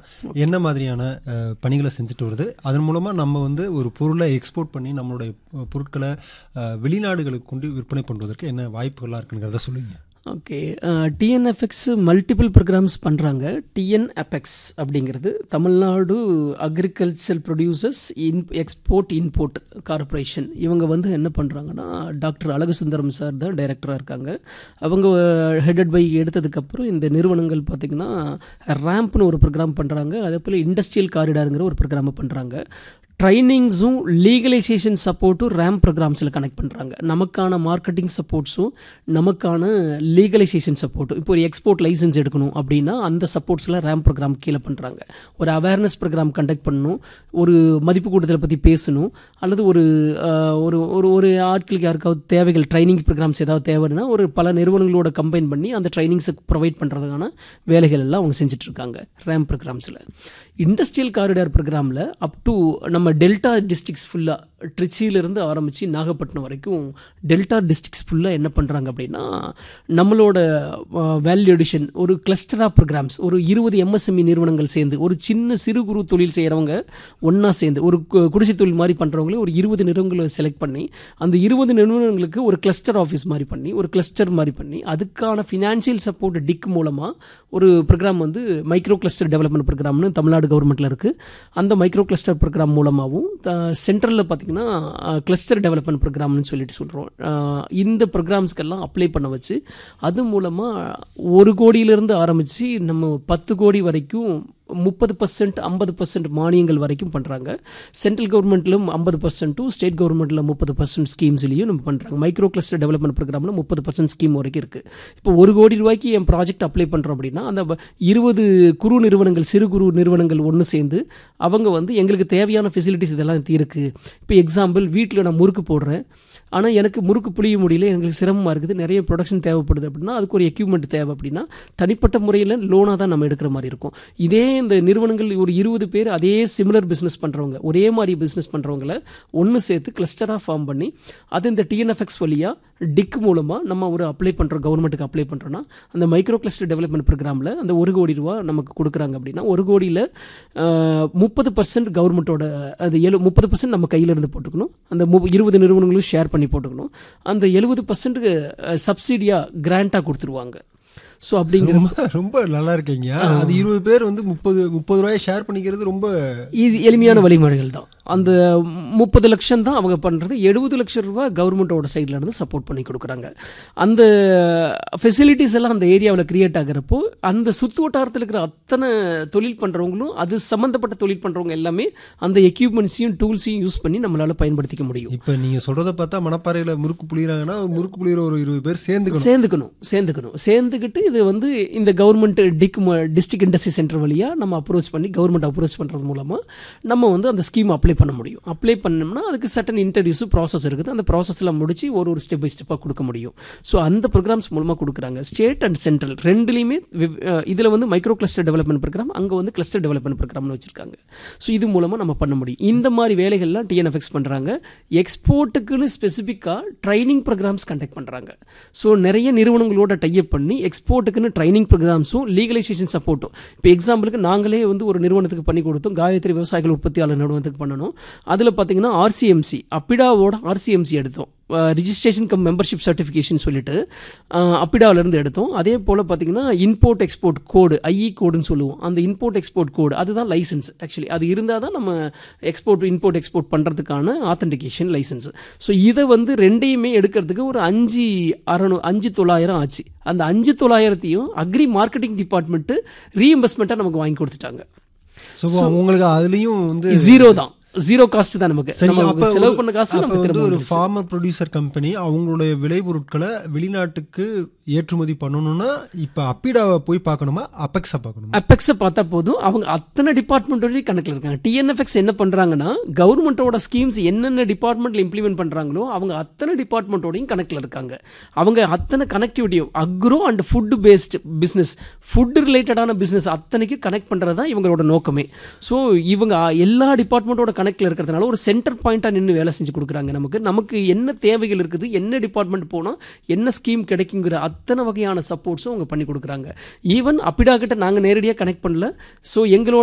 என்ன மாதிரியான அஹ், பணிகளை செஞ்சுட்டு வருது அதன் மூலமாக நம்ம வந்து ஒரு பொருளை எக்ஸ்போர்ட் பண்ணி நம்மளுடைய பொ- பொருட்களை அஹ், வெளிநாடுகளுக்கு கொண்டு விற்பனை பண்ணுவதற்கு என்ன வாய்ப்புகள்லாம் இருக்குங்கிறத சொல்லுங்க ஓகே டிஎன்எஃப்எக்ஸ் மல்டிபிள் ப்ரோக்ராம்ஸ் பண்ணுறாங்க டிஎன்எஃப்எக்ஸ் அப்படிங்கிறது Tamil Nadu agriculture producers in export import corporation இவங்க வந்து என்ன பண்ணுறாங்கன்னா டாக்டர் அழகு சுந்தரம் சார் தான் டைரக்டராக இருக்காங்க அவங்க ஹெடட் பை எடுத்ததுக்கப்புறம் இந்த நிறுவனங்கள் பார்த்திங்கன்னா ரேம்ப்னு ஒரு ப்ரோக்ராம் பண்ணுறாங்க அதே போல் இண்டஸ்ட்ரியல் காரிடாருங்கிற ஒரு ப்ரோக்ராமை பண்ணுறாங்க ட்ரைனிங்ஸும் லீகலைசேஷன் சப்போர்ட்டும் ரேம் ப்ரோக்ராம்ஸில் கனெக்ட் பண்ணுறாங்க நமக்கான மார்க்கெட்டிங் சப்போர்ட்ஸும் நமக்கான லீகலைசேஷன் சப்போர்ட்டும் இப்போ ஒரு எக்ஸ்போர்ட் லைசன்ஸ் எடுக்கணும் அப்படின்னா அந்த சப்போர்ட்ஸில் ரேம் ப்ரோக்ராம் கீழே பண்ணுறாங்க ஒரு அவேர்னஸ் ப்ரோக்ராம் கண்டக்ட் பண்ணணும் ஒரு மதிப்பு கூட்டத்தில் பற்றி பேசணும் அல்லது ஒரு ஆஹ், ஒரு ஒரு ஒரு ஆட்களுக்கு யாருக்காவது தேவைகள் ட்ரைனிங் ப்ரோக்ராம்ஸ் ஏதாவது தேவைன்னா ஒரு பல நிறுவனங்களோட கம்பைன் பண்ணி அந்த ட்ரைனிங்ஸை ப்ரொவைட் பண்ணுறதுக்கான வேலைகள் எல்லாம் அவங்க செஞ்சுட்டு இருக்காங்க ரேம் ப்ரோக்ராம்ஸில் இண்டஸ்ட்ரியல் காரிடார் ப்ரோக்ராமில் அப் டு நம்ம டெல்டா டிஸ்ட்ரிக்ஸ் ஃபுல்லாக ட்ரிச்சியிலேருந்து ஆரம்பித்து நாகப்பட்டினம் வரைக்கும் டெல்டா டிஸ்ட்ரிக்ஸ் ஃபுல்லாக என்ன பண்ணுறாங்க அப்படின்னா நம்மளோட வேல்யூ எடிஷன் ஒரு கிளஸ்டரா ப்ரோக்ராம்ஸ் ஒரு இருபது எம்எஸ்எம்இ நிறுவனங்கள் சேர்ந்து ஒரு சின்ன சிறு குறு தொழில் செய்கிறவங்க ஒன்றா சேர்ந்து ஒரு கு- குடிசை தொழில் மாதிரி பண்ணுறவங்களே ஒரு இருபது நிறுவனங்களை செலக்ட் பண்ணி அந்த இருபது நிறுவனங்களுக்கு ஒரு கிளஸ்டர் ஆஃபீஸ் மாதிரி பண்ணி ஒரு கிளஸ்டர் மாதிரி பண்ணி அதுக்கான ஃபினான்ஷியல் சப்போர்ட் டிக் மூலமாக ஒரு ப்ரோக்ராம் வந்து மைக்ரோ கிளஸ்டர் டெவலப்மெண்ட் ப்ரோக்ராம்னு தமிழ்நாடு கவர்மெண்ட்டில் இருக்குது அந்த மைக்ரோ கிளஸ்டர் ப்ரோக்ராம் மூலமாகவும் சென்ட்ரலில் பார்த்தீங்கன்னா கிளஸ்டர் டெவலப்மெண்ட் ப்ரோக்ராம்னு சொல்லிட்டு சொல்கிறோம் இந்த ப்ரோக்ராம்ஸ்க்கெல்லாம் அப்ளை பண்ண வச்சு அது மூலமாக ஒரு கோடியிலேருந்து ஆரம்பித்து நம்ம பத்து கோடி வரைக்கும் முப்பது பர்சன்ட் ஐம்பது பர்சன்ட் மானியங்கள் வரைக்கும் பண்ணுறாங்க சென்ட்ரல் கவர்மெண்ட்லும் ஐம்பது பர்சன்ட்டும் ஸ்டேட் கவர்மெண்ட்டில் முப்பது பர்சன்ட் ஸ்கீம்ஸ்லையும் நம்ம பண்ணுறாங்க மைக்ரோ கிளஸ்டர் டெவலப்மெண்ட் ப்ரோக்ராமில் முப்பது பர்சன்ட் ஸ்கீம் வரைக்கும் இருக்குது இப்போ ஒரு கோடி ரூபாய்க்கு என் ப்ராஜெக்ட் அப்ளை பண்ணுறோம் அப்படின்னா அந்த ப- இருபது குறு நிறுவனங்கள் சிறு குறு நிறுவனங்கள் ஒன்று சேர்ந்து அவங்க வந்து எங்களுக்கு தேவையான ஃபெசிலிட்டிஸ் இதெல்லாம் இருக்குது இப்போ எக்ஸாம்பிள் வீட்டில் நான் முறுக்கு போடுறேன் ஆனால் எனக்கு முறுக்கு புளிய முடியல எனக்கு சிரமமாக இருக்குது நிறைய ப்ரொடக்ஷன் தேவைப்படுது அப்படின்னா அதுக்கு ஒரு எக்யூப்மெண்ட் தேவை அப்படின்னா தனிப்பட்ட முறையில் லோனாக தான் நம்ம எடுக்கிற மாதிரி இருக்கும் இதே இந்த நிறுவனங்கள் ஒரு இருபது பேர் அதே சிமிலர் பிஸ்னஸ் பண்ணுறவங்க ஒரே மாதிரி பிஸ்னஸ் பண்ணுறவங்கள ஒன்று சேர்த்து கிளஸ்டராக ஃபார்ம் பண்ணி அது இந்த டிஎன்எஃப்எக்ஸ் வழியாக டிக் மூலமாக நம்ம ஒரு அப்ளை பண்ணுறோம் கவர்மெண்ட்டுக்கு அப்ளை பண்ணுறோன்னா அந்த மைக்ரோ கிளஸ்டர் டெவலப்மெண்ட் ப்ரோக்ராமில் அந்த ஒரு கோடி ரூபா நமக்கு கொடுக்குறாங்க அப்படின்னா ஒரு கோடியில் முப்பது பர்சன்ட் கவர்மெண்ட்டோட அது எழு முப்பது பர்சன்ட் நம்ம கையில இருந்து போட்டுக்கணும் அந்த மு இருபது நிறுவனங்களும் ஷேர் பண்ணி போட்டுக்கணும் அந்த எழுபது பர்சன்ட் சப்சிடியாக கிராண்ட்டாக கொடுத்துருவாங்க ஸோ அப்படிங்கிற ரொம்ப ரொம்ப நல்லா இருக்கீங்க அது இருபது பேர் வந்து முப்பது முப்பது ரூபாயை ஷேர் பண்ணிக்கிறது ரொம்ப ஈஸி எளிமையான வழிமுறைகள் தான் அந்த முப்பது லட்சம் தான் அவங்க பண்ணுறது எழுபது லட்சம் ரூபாய் கவர்மெண்ட்டோட சைடில் இருந்து சப்போர்ட் பண்ணி கொடுக்குறாங்க அந்த ஃபெசிலிட்டிஸ் எல்லாம் அந்த ஏரியாவில் கிரியேட் ஆகிறப்போ அந்த சுற்று வட்டாரத்தில் இருக்கிற அத்தனை தொழில் பண்ணுறவங்களும் அது சம்மந்தப்பட்ட தொழில் பண்ணுறவங்க எல்லாமே அந்த எக்யூப்மெண்ட்ஸையும் டூல்ஸையும் யூஸ் பண்ணி நம்மளால் பயன்படுத்திக்க முடியும் இப்போ நீங்க சொல்றத பார்த்தா மணப்பாறையில முறுக்கு புளியறாங்கன்னா முறுக்கு புளியற ஒரு இருபது பேர் சேர்ந்துக்கணும் சேர்ந்துக்கணும் சேர்ந்துக்கணும் சேர்ந்துக்கிட்டு இது வந்து இந்த கவர்மெண்ட் டிக் டிஸ்ட்ரிக்ட் இண்டஸ்ட்ரி சென்டர் வழியாக நம்ம அப்ரோச் பண்ணி கவர்மெண்ட் அப்ரோச் பண்ணுறது மூலமாக நம்ம வந்து அந்த ஸ்கீம் அப்ளை பண்ண முடியும் அப்ளை பண்ணோம்னா அதுக்கு சட்டன் இன்டர்வியூஸ் ப்ராசஸ் இருக்குது அந்த ப்ராசஸில் முடிச்சு ஒரு ஒரு ஸ்டெப் பை ஸ்டெப்பாக கொடுக்க முடியும் ஸோ அந்த ப்ரோக்ராம்ஸ் மூலமாக கொடுக்குறாங்க ஸ்டேட் அண்ட் சென்ட்ரல் ரெண்டுலேயுமே இதில் வந்து மைக்ரோ கிளஸ்டர் டெவலப்மெண்ட் ப்ரோக்ராம் அங்கே வந்து கிளஸ்டர் டெவலப்மெண்ட் ப்ரோக்ராம்னு வச்சிருக்காங்க ஸோ இது மூலமாக நம்ம பண்ண முடியும் இந்த மாதிரி வேலைகள்லாம் டிஎன்எஃப்எக்ஸ் பண்ணுறாங்க எக்ஸ்போர்ட்டுக்குன்னு ஸ்பெசிஃபிக்காக ட்ரைனிங் ப்ரோக்ராம்ஸ் கண்டக்ட் பண்ணுறாங்க ஸோ நிறைய நிறுவனங்களோட டைப் பண்ணி எக்ஸ்போர்ட்டுக்குன்னு ட்ரைனிங் ப்ரோக்ராம்ஸும் லீகலைசேஷன் சப்போர்ட்டும் இப்போ எக்ஸாம்பிளுக்கு நாங்களே வந்து ஒரு நிறுவனத்துக்கு பண்ணி கொடுத்தோம் காயத்ரி விவசாயிகள் உற்பத்தியாளர் நிறுவனத்துக்கு பண்ணணும் அதில் பார்த்தீங்கன்னா ஆர்சிஎம்சி அப்பிடாவோட ஆர்சிஎம்சி எடுத்தோம் ரிஜிஸ்ட்ரேஷன் கம் மெம்பர்ஷிப் சர்டிஃபிகேஷன் சொல்லிட்டு அப்பிடாவிலேருந்து எடுத்தோம் அதே போல் பார்த்தீங்கன்னா இம்போர்ட் எக்ஸ்போர்ட் கோடு ஐஇ கோடுன்னு சொல்லுவோம் அந்த இம்போர்ட் எக்ஸ்போர்ட் கோடு அதுதான் லைசன்ஸ் ஆக்சுவலி அது இருந்தால் தான் நம்ம எக்ஸ்போர்ட் இம்போர்ட் எக்ஸ்போர்ட் பண்ணுறதுக்கான ஆத்தென்டிகேஷன் லைசன்ஸ் ஸோ இதை வந்து ரெண்டையுமே எடுக்கிறதுக்கு ஒரு அஞ்சு அறநூ அஞ்சு தொள்ளாயிரம் ஆச்சு அந்த அஞ்சு தொள்ளாயிரத்தையும் அக்ரி மார்க்கெட்டிங் டிபார்ட்மெண்ட்டு ரீஎம்பர்ஸ்மெண்ட்டாக நமக்கு வாங்கி கொடுத்துட்டாங்க ஸோ உங்களுக்கு அதுலயும் வந்து ஜீரோ தான் ஜீரோ காஸ்ட் தான் நமக்கு சரி, நம்ம அப்ப செலவு ஒரு- பண்ண காசு அப்ப நமக்கு வந்து திரும்ப ஒரு வந்துருச்சு. ஃபார்மர் ப்ரொடியூசர் கம்பெனி அவங்களுடைய விளைபொருட்களை வெளிநாட்டுக்கு ஏற்றுமதி பண்ணணும்னா இப்ப அப்பிடாவை போய் பார்க்கணுமா அப்பெக்ஸை பார்க்கணுமா அப்பெக்ஸை பார்த்தா போதும் அவங்க அத்தனை டிபார்ட்மெண்ட்டோடய கணக்கில் இருக்காங்க டிஎன்எஃப்எக்ஸ் என்ன பண்ணுறாங்கன்னா கவர்மெண்ட்டோட ஸ்கீம்ஸ் என்னென்ன டிபார்ட்மெண்ட்டில் இம்ப்ளிமெண்ட் பண்ணுறாங்களோ அவங்க அத்தனை டிபார்ட்மெண்ட்டோடையும் கணக்கில் இருக்காங்க அவங்க அத்தனை கனெக்டிவிட்டியும் agro and food based business food ரிலேட்டடான பிஸ்னஸ் அத்தனைக்கும் கனெக்ட் பண்ணுறது தான் இவங்களோட நோக்கமே ஸோ இவங்க எல்லா டிபார்ட்மெண்ட்டோட கணக்கில் இருக்கிறதுனால ஒரு சென்டர் பாயிண்ட்டாக நின்று வேலை செஞ்சு கொடுக்குறாங்க நமக்கு நமக்கு என்ன தேவைகள் இருக்குது என்ன டிபார்ட்மெண்ட் போனால் என்ன ஸ்கீம் கிடைக்குங்கிற அத்தனை வகையான சப்போர்ட்ஸும் அவங்க பண்ணி கொடுக்குறாங்க ஈவன் அப்பிடா கிட்ட நாங்கள் நேரடியாக கனெக்ட் பண்ணல ஸோ எங்களோட